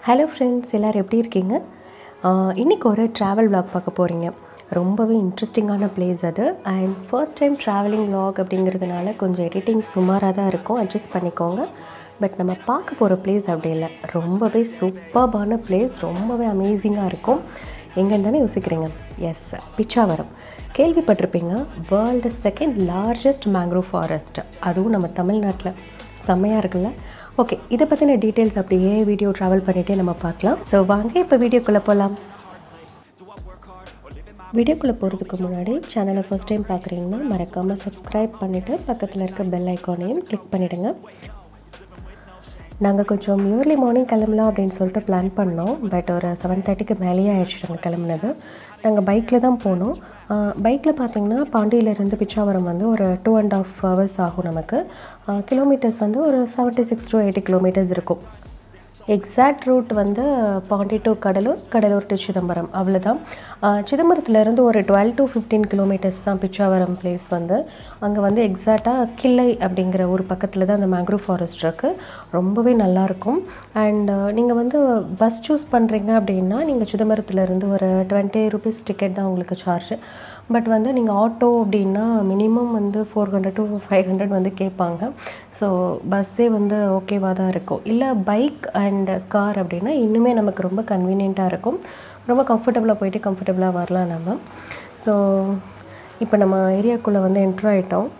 hello friends எல்லோரும் எப்படி இருக்கீங்க இன்றைக்கி ஒரு ட்ராவல் vlog பார்க்க போகிறீங்க ரொம்பவே இன்ட்ரெஸ்டிங்கான பிளேஸ் அது and first time travelling vlog அப்படிங்கிறதுனால கொஞ்சம் எடிட்டிங் சுமாராக தான் இருக்கும் அட்ஜஸ்ட் பண்ணிக்கோங்க பட் நம்ம பார்க்க போகிற பிளேஸ் அப்படி இல்லை ரொம்பவே சூப்பர்பான பிளேஸ் ரொம்பவே அமேசிங்காக இருக்கும் எங்கேன்னு தானே யோசிக்கிறீங்க எஸ் பிச்சாவரம் கேள்விப்பட்டிருப்பீங்க world second largest mangrove forest அதுவும் நம்ம தமிழ்நாட்டில் செம்மையாக இருக்குல்ல ஓகே இதை பற்றின டீட்டெயில்ஸ் அப்படியே வீடியோ ட்ராவல் பண்ணிகிட்டே நம்ம பார்க்கலாம் ஸோ வாங்க இப்போ வீடியோக்குள்ளே போகலாம் வீடியோக்குள்ளே போகிறதுக்கு முன்னாடி சேனலை ஃபஸ்ட் டைம் பார்க்குறீங்கன்னா மறக்காமல் சப்ஸ்கிரைப் பண்ணிவிட்டு பக்கத்தில் இருக்க பெல் ஐக்கானையும் கிளிக் பண்ணிவிடுங்க நாங்கள் கொஞ்சம் இயர்லி மார்னிங் கிளம்பலாம் அப்படின்னு சொல்லிட்டு பிளான் பண்ணோம் பட் ஒரு செவன் தேர்ட்டிக்கு மேலேயே ஆயிடுச்சு நாங்கள் கிளம்புனது நாங்கள் பைக்கில் தான் போனோம் பைக்கில் பார்த்தீங்கன்னா பாண்டியிலேருந்து பிச்சாவரம் வந்து ஒரு டூ அண்ட் ஆஃப் ஹவர்ஸ் ஆகும் நமக்கு கிலோமீட்டர்ஸ் வந்து ஒரு seventy six to eighty kilometres இருக்கும் எக்ஸாக்ட் ரூட் வந்து பாண்டி டு கடலூர் கடலூர் டு சிதம்பரம் அவ்வளோதான் சிதம்பரத்துலேருந்து ஒரு டுவெல் டு ஃபிஃப்டீன் கிலோமீட்டர்ஸ் தான் பிச்சாவரம் பிளேஸ் வந்து அங்கே வந்து எக்ஸாக்டாக கிள்ளை அப்படிங்கிற ஒரு பக்கத்தில் தான் அந்த மேங்க்ரோவ் ஃபாரஸ்ட் இருக்குது ரொம்பவே நல்லாயிருக்கும் அண்ட் நீங்கள் வந்து பஸ் சூஸ் பண்ணுறீங்க அப்படின்னா நீங்கள் சிதம்பரத்துலேருந்து ஒரு டுவெண்ட்டி ருபீஸ் டிக்கெட் தான் உங்களுக்கு சார்ஜ் பட் வந்து நீங்கள் ஆட்டோ அப்படின்னா மினிமம் வந்து four hundred to five hundred வந்து கேட்பாங்க ஸோ பஸ்ஸே வந்து ஓகேவாக தான் இருக்கும் இல்லை பைக் அண்ட் கார் அப்படின்னா இன்னுமே நமக்கு ரொம்ப கன்வீனியண்ட்டாக இருக்கும் ரொம்ப கம்ஃபர்டபுளாக போயிட்டு கம்ஃபர்டபுளாக வரலாம் நம்ம ஸோ இப்போ நம்ம ஏரியாக்குள்ளே வந்து என்ட்ரு ஆகிட்டோம்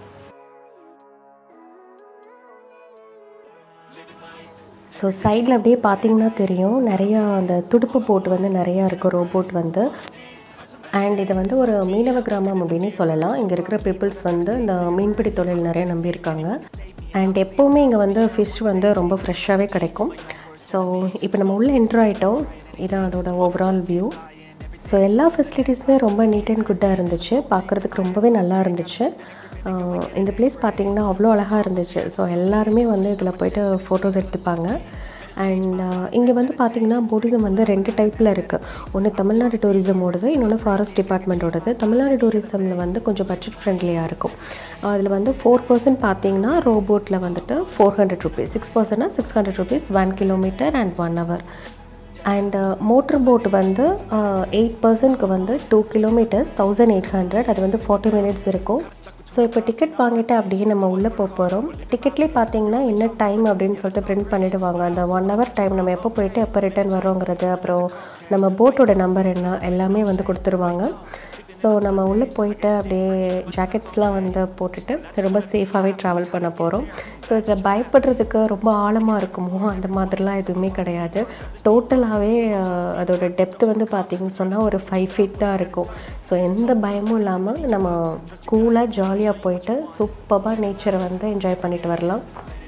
ஸோ சைடில் அப்படியே பார்த்தீங்கன்னா தெரியும் நிறையா அந்த துடுப்பு போட் வந்து நிறையா இருக்கும் ரோபோட் வந்து அண்ட் இதை வந்து ஒரு மீனவ கிராமம் அப்படின்னு சொல்லலாம் இங்கே இருக்கிற பீப்புள்ஸ் வந்து இந்த மீன்பிடி தொழில் நிறைய நம்பியிருக்காங்க அண்ட் எப்போவுமே இங்கே வந்து ஃபிஷ் வந்து ரொம்ப ஃப்ரெஷ்ஷாகவே கிடைக்கும் ஸோ இப்போ நம்ம உள்ளே என்ட்ரு ஆகிட்டோம் இதான் அதோட ஓவரால் வியூ ஸோ எல்லா ஃபெசிலிட்டிஸுமே ரொம்ப நீட் அண்ட் குட்டாக இருந்துச்சு பார்க்குறதுக்கு ரொம்பவே நல்லா இருந்துச்சு இந்த பிளேஸ் பார்த்திங்கன்னா அவ்வளோ அழகாக இருந்துச்சு ஸோ எல்லாருமே வந்து இதில் போயிட்டு ஃபோட்டோஸ் எடுத்துப்பாங்க அண்ட் இங்கே வந்து பார்த்திங்கன்னா புடிசம் வந்து ரெண்டு டைப்பில் இருக்குது ஒன்று தமிழ்நாடு டூரிசமோடது இன்னொன்று ஃபாரஸ்ட் டிபார்ட்மெண்ட்டோடது தமிழ்நாடு டூரிசமில் வந்து கொஞ்சம் பட்ஜெட் ஃப்ரெண்ட்லியாக இருக்கும் அதில் வந்து ஃபோர் பர்சன்ட் பார்த்தீங்கன்னா ரோபோட்டில் வந்துட்டு ஃபோர் ஹண்ட்ரட் ருபீஸ் சிக்ஸ் பர்சன்ட்னா six hundred rupees one kilometre and one hour and motor boat வந்து எயிட் பர்சன்ட்க்கு வந்து two kilometres thousand eight hundred அது வந்து ஃபார்ட்டி மினிட்ஸ் இருக்கும் ஸோ இப்போ டிக்கெட் வாங்கிட்டு அப்படியே நம்ம உள்ளே போக போகிறோம் டிக்கெட்லேயே பார்த்தீங்கன்னா என்ன டைம் அப்படின்னு சொல்லிட்டு பிரிண்ட் பண்ணிவிடுவாங்க அந்த ஒன் ஹவர் டைம் நம்ம எப்போ போயிட்டு எப்போ ரிட்டர்ன் வரோங்கிறது அப்புறம் நம்ம போட்டோட நம்பர் என்ன எல்லாமே வந்து கொடுத்துருவாங்க ஸோ நம்ம உள்ளே போயிட்டு அப்படியே ஜாக்கெட்ஸ்லாம் வந்து போட்டுட்டு ரொம்ப சேஃபாகவே ட்ராவல் பண்ண போகிறோம் ஸோ இதில் பயப்படுறதுக்கு ரொம்ப ஆழமாக இருக்குமோ அந்த மாதிரிலாம் எதுவுமே கிடையாது டோட்டலாகவே அதோட டெப்த்து வந்து பார்த்திங்கன்னு சொன்னால் ஒரு ஃபைவ் ஃபீட் தான் இருக்கும் ஸோ எந்த பயமும் இல்லாமல் நம்ம கூலாக ஜாலியாக போயிட்டு சூப்பராக நேச்சரை வந்து என்ஜாய் பண்ணிட்டு வரலாம்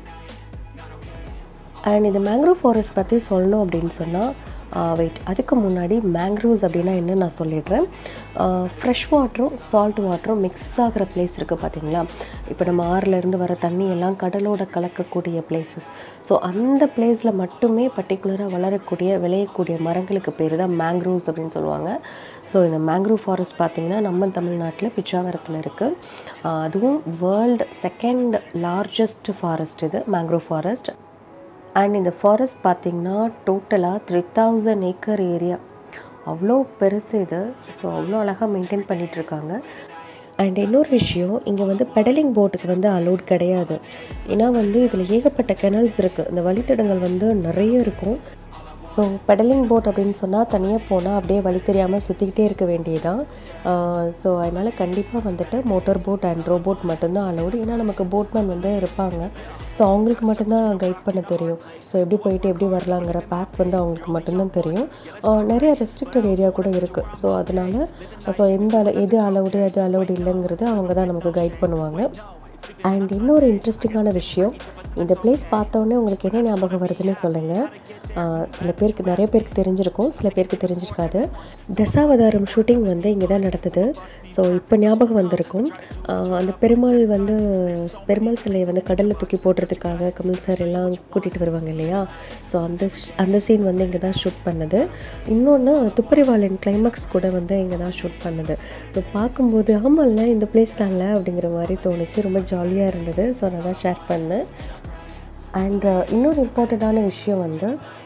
அண்ட் இது மேங்க்ரோவ் ஃபாரஸ்ட் பற்றி சொல்லணும் அப்படின்னு சொன்னால் வெயிட் அதுக்கு முன்னாடி மேங்க்ரோவ்ஸ் அப்படின்னா என்ன நான் சொல்லிடுறேன் ஃப்ரெஷ் வாட்டரும் சால்ட் வாட்டரும் மிக்ஸ் ஆகிற பிளேஸ் இருக்குது பார்த்தீங்களா இப்போ நம்ம ஆறுலேருந்து வர தண்ணி எல்லாம் கடலோட கலக்கக்கூடிய பிளேசஸ் ஸோ அந்த பிளேஸில் மட்டுமே பர்டிகுலராக வளரக்கூடிய விளையக்கூடிய மரங்களுக்கு பேர் தான் மேங்க்ரோவ்ஸ் அப்படின்னு சொல்லுவாங்க ஸோ இந்த மேங்க்ரோவ் ஃபாரஸ்ட் பார்த்திங்கன்னா நம்ம தமிழ்நாட்டில் பிச்சாவரத்தில் இருக்குது அதுவும் வேர்ல்டு செகண்ட் லார்ஜஸ்ட் ஃபாரஸ்ட் இது மேங்க்ரோவ் ஃபாரஸ்ட் அண்ட் இந்த ஃபாரஸ்ட் பார்த்திங்கன்னா டோட்டலாக த்ரீ தௌசண்ட் ஏக்கர் ஏரியா அவ்வளோ பெருசு இது ஸோ அவ்வளோ அழகாக மெயின்டைன் பண்ணிகிட்ருக்காங்க அண்ட் இன்னொரு விஷயம் இங்கே வந்து பெடலிங் போட்டுக்கு வந்து அலோட் கிடையாது ஏன்னா வந்து இதில் ஏகப்பட்ட கெனல்ஸ் இருக்குது இந்த வழித்தடங்கள் வந்து நிறைய இருக்கும் ஸோ பெடலிங் போட் அப்படின்னு சொன்னால் தனியாக போனால் அப்படியே வழி தெரியாமல் சுற்றிக்கிட்டே இருக்க வேண்டியதான் ஸோ அதனால் கண்டிப்பாக வந்துட்டு மோட்டார் போட் அண்ட் ரோபோட் மட்டும்தான் அலௌடு ஏன்னா நமக்கு போட்மேன் வந்து இருப்பாங்க ஸோ அவங்களுக்கு மட்டும்தான் கைட் பண்ண தெரியும் ஸோ எப்படி போயிட்டு எப்படி வரலாங்கிற பேக் வந்து அவங்களுக்கு மட்டும்தான் தெரியும் நிறைய ரெஸ்ட்ரிக்டட் ஏரியா கூட இருக்குது ஸோ அதனால் ஸோ எந்த அள எது அலௌடு எது அலௌடு இல்லைங்கிறது அவங்க தான் நமக்கு கைட் பண்ணுவாங்க அண்ட் இன்னொரு இன்ட்ரெஸ்டிங்கான விஷயம் இந்த பிளேஸ் பார்த்தோன்னே உங்களுக்கு என்ன ஞாபகம் வருதுன்னு சொல்லுங்கள் சில பேருக்கு நிறைய பேருக்கு தெரிஞ்சிருக்கும் சில பேருக்கு தெரிஞ்சிருக்காது தசாவதாரம் ஷூட்டிங் வந்து இங்கே தான் நடந்தது ஸோ இப்போ ஞாபகம் வந்திருக்கும் அந்த பெருமாள் வந்து பெருமாள் சிலையை வந்து கடலில் தூக்கி போடுறதுக்காக கமல் சார் எல்லாம் கூட்டிகிட்டு வருவாங்க இல்லையா ஸோ அந்த அந்த சீன் வந்து இங்கே தான் ஷூட் பண்ணது இன்னொன்று துப்பறிவாளன் கிளைமேக்ஸ் கூட வந்து இங்கே தான் ஷூட் பண்ணது ஸோ பார்க்கும்போது ஆமாம்ல இந்த பிளேஸ் தான்ல அப்படிங்கிற மாதிரி தோணுச்சு ரொம்ப ஜாலியாக இருந்தது ஸோ நான் தான் ஷேர் பண்ணேன் அண்ட் இன்னொரு இம்பார்ட்டண்ட்டான விஷயம் வந்து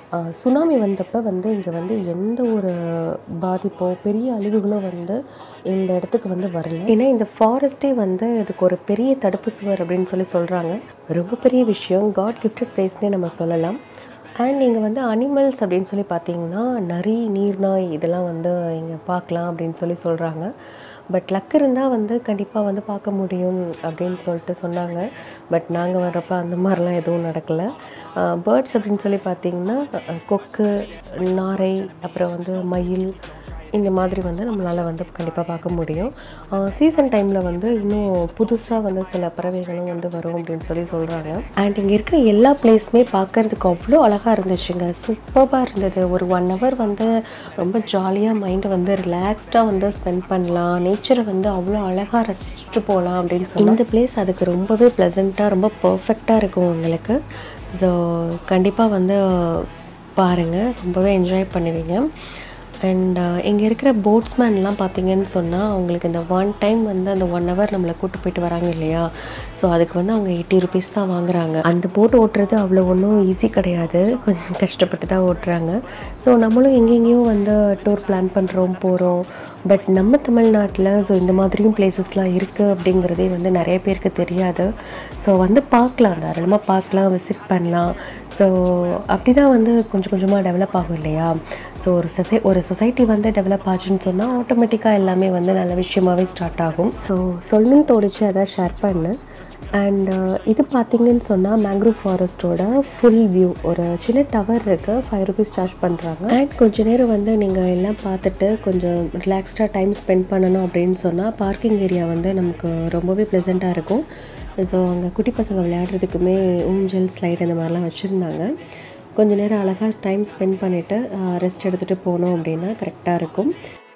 சுனாமி வந்தப்போ வந்து இங்கே வந்து எந்த ஒரு பாதிப்போ பெரிய அழிவுகளோ வந்து இந்த இடத்துக்கு வந்து வரல ஏன்னா இந்த ஃபாரஸ்ட்டே வந்து இதுக்கு ஒரு பெரிய தடுப்பு சுவர் அப்படின்னு சொல்லி சொல்கிறாங்க ரொம்ப பெரிய விஷயம் காட் கிஃப்டட் பிளேஸ்னே நம்ம சொல்லலாம் அண்ட் இங்கே வந்து அனிமல்ஸ் அப்படின்னு சொல்லி பார்த்தீங்கன்னா நரி நீர்நாய் இதெல்லாம் வந்து இங்கே பார்க்கலாம் அப்படின்னு சொல்லி சொல்கிறாங்க பட் லக் இருந்தால் வந்து கண்டிப்பாக வந்து பார்க்க முடியும் அப்படின்னு சொல்லிட்டு சொன்னாங்க பட் நாங்கள் வர்றப்ப அந்த மாதிரிலாம் எதுவும் நடக்கலை பேர்ட்ஸ் அப்படின்னு சொல்லி பார்த்தீங்கன்னா அஹ், கொக்கு நாரை அப்புறம் வந்து மயில் இந்த மாதிரி வந்து நம்மளால் வந்து கண்டிப்பாக பார்க்க முடியும் சீசன் டைமில் வந்து இன்னும் புதுசாக வந்து சில பறவைகளும் வந்து வரும் அப்படின்னு சொல்லி சொல்கிறாங்க அண்ட் இங்கே இருக்கிற எல்லா பிளேஸுமே பார்க்கறதுக்கு அவ்வளோ அழகாக இருந்துச்சுங்க சூப்பராக இருந்தது ஒரு ஒன் ஹவர் வந்து ரொம்ப ஜாலியாக மைண்டை வந்து ரிலாக்ஸ்டாக வந்து ஸ்பெண்ட் பண்ணலாம் நேச்சரை வந்து அவ்வளோ அழகாக ரசிச்சுட்டு போகலாம் அப்படின்னு சொல்லி இந்த பிளேஸ் அதுக்கு ரொம்பவே ப்ளசண்ட்டாக ரொம்ப பர்ஃபெக்டாக இருக்கும் உங்களுக்கு ஸோ கண்டிப்பாக வந்து பாருங்கள் ரொம்பவே என்ஜாய் பண்ணுவீங்க அண்ட் இங்கே இருக்கிற போட்ஸ்மேன்லாம் பார்த்தீங்கன்னு சொன்னால் அவங்களுக்கு இந்த ஒன் டைம் வந்து அந்த ஒன் ஹவர் நம்மளை கூட்டு போயிட்டு வராங்க இல்லையா ஸோ அதுக்கு வந்து அவங்க எயிட்டி ருபீஸ் தான் வாங்குறாங்க அந்த போட் ஓட்டுறது அவ்வளோ ஒன்றும் ஈஸி கிடையாது கொஞ்சம் கஷ்டப்பட்டு தான் ஓட்டுறாங்க ஸோ நம்மளும் எங்கெங்கேயும் வந்து டூர் பிளான் பண்ணுறோம் போகிறோம் பட் நம்ம தமிழ்நாட்டில் ஸோ இந்த மாதிரியும் பிளேசஸ்லாம் இருக்குது அப்படிங்கிறதே வந்து நிறைய பேருக்கு தெரியாது ஸோ வந்து பார்க்கலாம் தாராளமாக பார்க்கலாம் விசிட் பண்ணலாம் ஸோ அப்படி தான் வந்து கொஞ்சம் கொஞ்சமாக டெவலப் ஆகும் இல்லையா ஸோ ஒரு சொசை ஒரு சொசைட்டி வந்து டெவலப் ஆச்சுன்னு சொன்னால் ஆட்டோமேட்டிக்காக எல்லாமே வந்து நல்ல விஷயமாகவே ஸ்டார்ட் ஆகும் ஸோ சொல்லணும்னு தோணுச்சு அதை ஷேர் பண்ணேன் அண்ட் இது பார்த்தீங்கன்னு சொன்னால் மேங்க்ரூவ் ஃபாரஸ்ட்டோட ஃபுல் வியூ ஒரு சின்ன டவர் இருக்குது ஃபைவ் ருபீஸ் சார்ஜ் பண்ணுறாங்க அண்ட் கொஞ்ச நேரம் வந்து நீங்கள் எல்லாம் பார்த்துட்டு கொஞ்சம் ரிலாக்ஸ்டாக டைம் ஸ்பெண்ட் பண்ணணும் அப்படின்னு சொன்னால் பார்க்கிங் ஏரியா வந்து நமக்கு ரொம்பவே ப்ளசண்ட்டாக இருக்கும் ஸோ அங்கே குட்டி பசங்க விளையாடுறதுக்குமே ஊஞ்சல் ஸ்லைட் அந்த மாதிரிலாம் வச்சுருந்தாங்க கொஞ்ச நேரம் அழகாக டைம் ஸ்பெண்ட் பண்ணிவிட்டு ரெஸ்ட் எடுத்துகிட்டு போனோம் அப்படின்னா கரெக்டாக இருக்கும்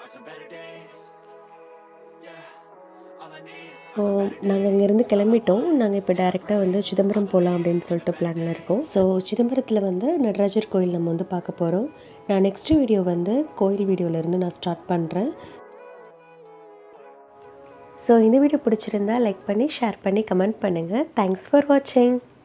ஸோ நாங்கள் இங்கேருந்து கிளம்பிட்டோம் நாங்கள் இப்போ டேரெக்டாக வந்து சிதம்பரம் போகலாம் அப்படின்னு சொல்லிட்டு பிளானில் இருக்கோம் ஸோ சிதம்பரத்தில் வந்து நடராஜர் கோயில் நம்ம வந்து பார்க்க போகிறோம் நான் நெக்ஸ்ட் வீடியோ வந்து கோயில் வீடியோலேருந்து நான் ஸ்டார்ட் பண்ணுறேன் ஸோ இந்த வீடியோ பிடிச்சிருந்தா லைக் பண்ணி ஷேர் பண்ணி கமெண்ட் பண்ணுங்கள் தேங்க்ஸ் ஃபார் வாட்சிங்